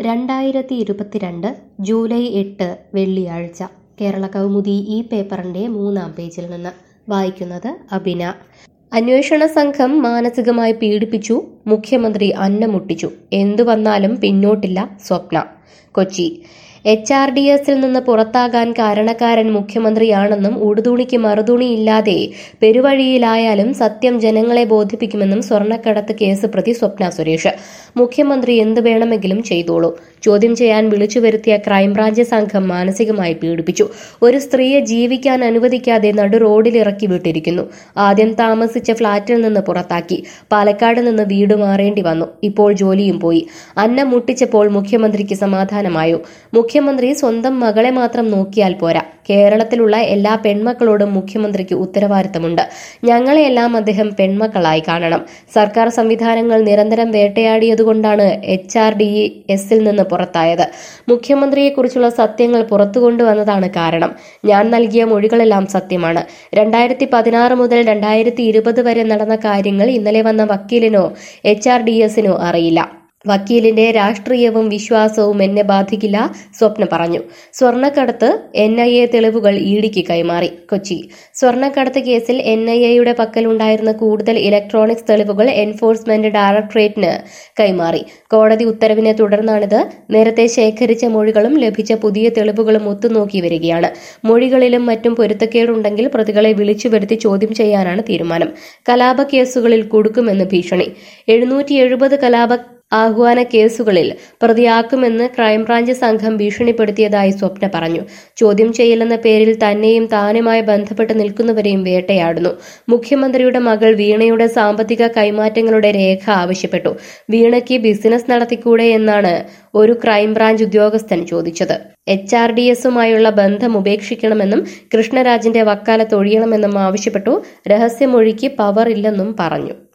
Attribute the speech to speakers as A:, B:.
A: രണ്ടായിരത്തി ഇരുപത്തിരണ്ട് ജൂലൈ എട്ട് വെള്ളിയാഴ്ച കേരള കൗമുദി ഈ പേപ്പറിൻ്റെ മൂന്നാം പേജിൽ നിന്ന് വായിക്കുന്നത് അബിന അന്വേഷണ സംഘം മാനസികമായി പീഡിപ്പിച്ചു മുഖ്യമന്ത്രി അന്നമുട്ടിച്ചു എന്തു വന്നാലും പിന്നോട്ടില്ല Swapna Kochi H R D എസിൽ നിന്ന് പുറത്താകാൻ കാരണക്കാരൻ മുഖ്യമന്ത്രിയാണെന്നും ഉടുതുണിക്ക് മറുതുണിയില്ലാതെ പെരുവഴിയിലായാലും സത്യം ജനങ്ങളെ ബോധിപ്പിക്കുമെന്നും സ്വർണ്ണക്കടത്ത് കേസ് പ്രതി സ്വപ്ന സുരേഷ് മുഖ്യമന്ത്രി എന്ത് വേണമെങ്കിലും ചെയ്തോളൂ ചോദ്യം ചെയ്യാൻ വിളിച്ചു വരുത്തിയ ക്രൈംബ്രാഞ്ച് സംഘം മാനസികമായി പീഡിപ്പിച്ചു ഒരു സ്ത്രീയെ ജീവിക്കാൻ അനുവദിക്കാതെ നടു റോഡിൽ ഇറക്കി വിട്ടിരിക്കുന്നു ആദ്യം താമസിച്ച ഫ്ളാറ്റിൽ നിന്ന് പുറത്താക്കി പാലക്കാട് നിന്ന് വീട് മാറേണ്ടി വന്നു ഇപ്പോൾ ജോലിയും പോയി അന്നം മുട്ടിച്ചപ്പോൾ മുഖ്യമന്ത്രിക്ക് സമാധാനമായോ മുഖ്യമന്ത്രി സ്വന്തം മകളെ മാത്രം നോക്കിയാൽ പോരാ കേരളത്തിലുള്ള എല്ലാ പെൺമക്കളോടും മുഖ്യമന്ത്രിക്ക് ഉത്തരവാദിത്തമുണ്ട് ഞങ്ങളെയെല്ലാം അദ്ദേഹം പെൺമക്കളായി കാണണം സർക്കാർ സംവിധാനങ്ങൾ നിരന്തരം വേട്ടയാടിയതുകൊണ്ടാണ് എച്ച് ആർ ഡി എസിൽ നിന്ന് പുറത്തായത് മുഖ്യമന്ത്രിയെക്കുറിച്ചുള്ള സത്യങ്ങൾ പുറത്തു കൊണ്ടുവന്നതാണ് കാരണം ഞാൻ നൽകിയ മൊഴികളെല്ലാം സത്യമാണ് രണ്ടായിരത്തി പതിനാറ് മുതൽ രണ്ടായിരത്തി ഇരുപത് വരെ നടന്ന കാര്യങ്ങൾ ഇന്നലെ വന്ന വക്കീലിനോ എച്ച് ആർ ഡി എസിനോ അറിയില്ല വക്കീലിന്റെ രാഷ്ട്രീയവും വിശ്വാസവും എന്നെ ബാധിക്കില്ല സ്വപ്ന പറഞ്ഞു സ്വർണ്ണക്കടത്ത് എൻ ഐ എ തെളിവുകൾ ഇഡിക്ക് കൈമാറി കൊച്ചി സ്വർണ്ണക്കടത്ത് കേസിൽ എൻ ഐ എയുടെ പക്കലുണ്ടായിരുന്ന കൂടുതൽ ഇലക്ട്രോണിക്സ് തെളിവുകൾ എൻഫോഴ്സ്മെന്റ് ഡയറക്ടറേറ്റിന് കൈമാറി കോടതി ഉത്തരവിനെ തുടർന്നാണിത് നേരത്തെ ശേഖരിച്ച മൊഴികളും ലഭിച്ച പുതിയ തെളിവുകളും ഒത്തുനോക്കി വരികയാണ് മൊഴികളിലും മറ്റും പൊരുത്തക്കേടുണ്ടെങ്കിൽ പ്രതികളെ വിളിച്ചു വരുത്തി ചോദ്യം ചെയ്യാനാണ് തീരുമാനം കലാപ കേസുകളിൽ കൊടുക്കുമെന്ന് ഭീഷണി എഴുന്നൂറ്റി എഴുപത് കലാപ ആഹ്വാന കേസുകളിൽ പ്രതിയാക്കുമെന്ന് ക്രൈംബ്രാഞ്ച് സംഘം ഭീഷണിപ്പെടുത്തിയതായി സ്വപ്ന പറഞ്ഞു ചോദ്യം ചെയ്യലെന്ന പേരിൽ തന്നെയും താനുമായി ബന്ധപ്പെട്ട് നിൽക്കുന്നവരെയും വേട്ടയാടുന്നു മുഖ്യമന്ത്രിയുടെ മകൾ വീണയുടെ സാമ്പത്തിക കൈമാറ്റങ്ങളുടെ രേഖ ആവശ്യപ്പെട്ടു വീണയ്ക്ക് ബിസിനസ് നടത്തിക്കൂടെ എന്നാണ് ഒരു ക്രൈംബ്രാഞ്ച് ഉദ്യോഗസ്ഥൻ ചോദിച്ചത് എച്ച് ആർ ഡി എസുമായുള്ള ബന്ധം ഉപേക്ഷിക്കണമെന്നും കൃഷ്ണരാജിന്റെ വക്കാലത്ത് ഒഴിയണമെന്നും ആവശ്യപ്പെട്ടു രഹസ്യമൊഴിക്ക് പവർ ഇല്ലെന്നും പറഞ്ഞു